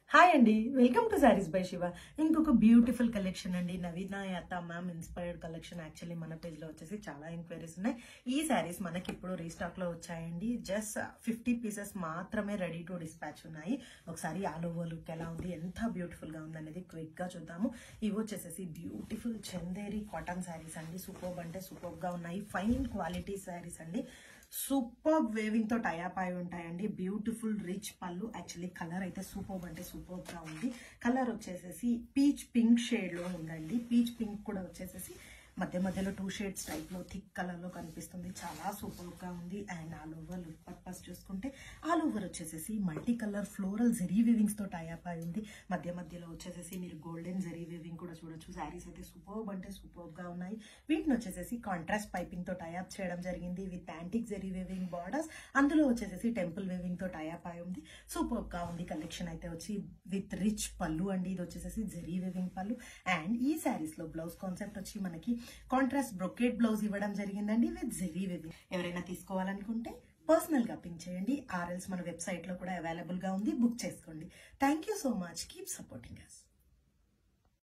hi అండి welcome to sarees by Siva ఇంకొక beautiful collection అండి నవీన యాత మ్యామ్ ఇన్స్పైర్డ్ కలెక్షన్ యాక్చువల్లీ మన పేజ్ లో వచ్చేసి చాలా ఎంక్వైరీస్ ఉన్నాయి ఈ సారీస్ మనకి ఇప్పుడు రీస్టాక్ లో వచ్చాయండి జస్ట్ ఫిఫ్టీ పీసెస్ మాత్రమే రెడీ టు డిస్పాచ్ ఉన్నాయి ఒకసారి ఆల్ ఓవర్ లుక్ ఎలా ఉంది ఎంత బ్యూటిఫుల్ గా ఉంది అనేది క్విక్ గా చూద్దాము ఇవి వచ్చేసేసి బ్యూటిఫుల్ చందేరి కాటన్ శారీస్ అండి సూపర్బ్ అంటే సూపర్బ్ గా ఉన్నాయి ఫైన్ క్వాలిటీ శారీస్ అండి సూపర్ వేవింగ్ తో టైప్ అయి ఉంటాయండి బ్యూటిఫుల్ రిచ్ పళ్ళు యాక్చువల్లీ కలర్ అయితే సూపర్ అంటే సూపర్ గా ఉంది కలర్ వచ్చేసేసి పీచ్ పింక్ షేడ్ లో ఉందండి పీచ్ పింక్ కూడా వచ్చేసేసి మధ్య మధ్యలో టూ షేడ్స్ టైప్ లో థిక్ కలర్ లో కనిపిస్తుంది చాలా సూపర్ గా ఉంది and all over look purpose చూసుకుంటే ఆల్ ఓవర్ వచ్చేసేసి multi colour floral zari weavings తో టైప్ అయి ఉంది మధ్య మధ్యలో వచ్చేసేసి మీరు గోల్డెన్ జెరీ వీవింగ్ కూడా చూడొచ్చు శారీస్ అయితే సూపర్ అంటే సూపర్ గా ఉన్నాయి వీటిని వచ్చేసేసి కాంట్రాస్ట్ పైపింగ్ తో టైప్ చేయడం జరిగింది with antique zari weaving borders అందులో వచ్చేసేసి టెంపుల్ వేవింగ్ తో టైప్ అయి ఉంది సూపర్ గా ఉంది కలెక్షన్ అయితే వచ్చి విత్ రిచ్ పళ్ళు అండి ఇది వచ్చేసేసి జెరీ వేవింగ్ పళ్ళు అండ్ ఈ శారీస్ లో బ్లౌజ్ కాన్సెప్ట్ వచ్చి మనకి కాంట్రాస్ట్ బ్రొకేట్ బ్లౌజ్ ఇవ్వడం జరిగిందండి విత్ జెరీ వేవింగ్ ఎవరైనా తీసుకోవాలనుకుంటే పర్సనల్ గా పింక్ చేయండి ఆర్ఎల్స్ మన వెబ్సైట్ లో కూడా అవైలబుల్ గా ఉంది బుక్ చేసుకోండి thank you so much keep supporting us